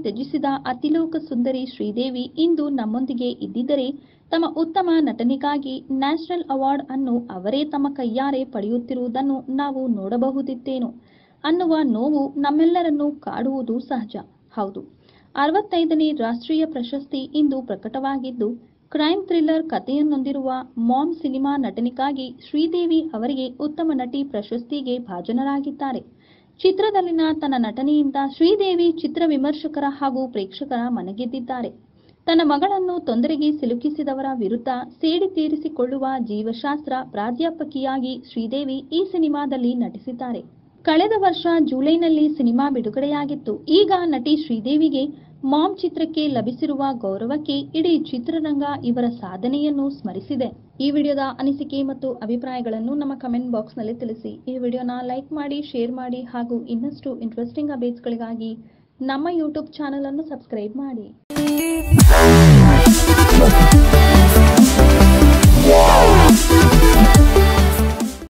ತ್ಯಜಿಸಿದ ಅತಿಲೋಕ ಸುಂದರಿ ಶ್ರೀದೇವಿ ಇಂದು ನಮ್ಮೊಂದಿಗೆ ಇದ್ದಿದ್ದರೆ ತಮ್ಮ ಉತ್ತಮ ನಟನೆಗಾಗಿ ನ್ಯಾಷನಲ್ ಅವಾರ್ಡ್ ಅನ್ನು ಅವರೇ ತಮ್ಮ ಕೈಯಾರೆ ಪಡೆಯುತ್ತಿರುವುದನ್ನು ನಾವು ನೋಡಬಹುದಿತ್ತೇನೋ ಅನ್ನುವ ನೋವು ನಮ್ಮೆಲ್ಲರನ್ನೂ ಕಾಡುವುದು ಸಹಜ ಹೌದು ಅರವತ್ತೈದನೇ ರಾಷ್ಟ್ರೀಯ ಪ್ರಶಸ್ತಿ ಇಂದು ಪ್ರಕಟವಾಗಿದ್ದು ಕ್ರೈಮ್ ಥ್ರಿಲ್ಲರ್ ಕಥೆಯನ್ನೊಂದಿರುವ ಮಾಮ್ ಸಿನಿಮಾ ನಟನೆಗಾಗಿ ಶ್ರೀದೇವಿ ಅವರಿಗೆ ಉತ್ತಮ ನಟಿ ಪ್ರಶಸ್ತಿಗೆ ಭಾಜನರಾಗಿದ್ದಾರೆ ಚಿತ್ರದಲ್ಲಿನ ತನ್ನ ನಟನೆಯಿಂದ ಶ್ರೀದೇವಿ ಚಿತ್ರ ವಿಮರ್ಶಕರ ಹಾಗೂ ಪ್ರೇಕ್ಷಕರ ಮನಗೆದ್ದಿದ್ದಾರೆ ತನ್ನ ಮಗಳನ್ನು ತೊಂದರೆಗೆ ಸಿಲುಕಿಸಿದವರ ವಿರುದ್ಧ ಸೇಡಿ ತೀರಿಸಿಕೊಳ್ಳುವ ಜೀವಶಾಸ್ತ್ರ ಪ್ರಾಧ್ಯಾಪಕಿಯಾಗಿ ಶ್ರೀದೇವಿ ಈ ಸಿನಿಮಾದಲ್ಲಿ ನಟಿಸಿದ್ದಾರೆ ಕಳೆದ ವರ್ಷ ಜುಲೈನಲ್ಲಿ ಸಿನಿಮಾ ಬಿಡುಗಡೆಯಾಗಿತ್ತು ಈಗ ನಟಿ ಶ್ರೀದೇವಿಗೆ ಮಾಮ್ ಚಿತ್ರಕ್ಕೆ ಲಭಿಸಿರುವ ಗೌರವಕ್ಕೆ ಇಡೀ ಚಿತ್ರರಂಗ ಇವರ ಸಾಧನೆಯನ್ನು ಸ್ಮರಿಸಿದೆ ಈ ವಿಡಿಯೋದ ಅನಿಸಿಕೆ ಮತ್ತು ಅಭಿಪ್ರಾಯಗಳನ್ನು ನಮ್ಮ ಕಮೆಂಟ್ ಬಾಕ್ಸ್ನಲ್ಲಿ ತಿಳಿಸಿ ಈ ವಿಡಿಯೋನ ಲೈಕ್ ಮಾಡಿ ಶೇರ್ ಮಾಡಿ ಹಾಗೂ ಇನ್ನಷ್ಟು ಇಂಟ್ರೆಸ್ಟಿಂಗ್ ಅಪ್ಡೇಟ್ಸ್ಗಳಿಗಾಗಿ ನಮ್ಮ ಯೂಟ್ಯೂಬ್ ಚಾನಲ್ ಅನ್ನು ಸಬ್ಸ್ಕ್ರೈಬ್ ಮಾಡಿ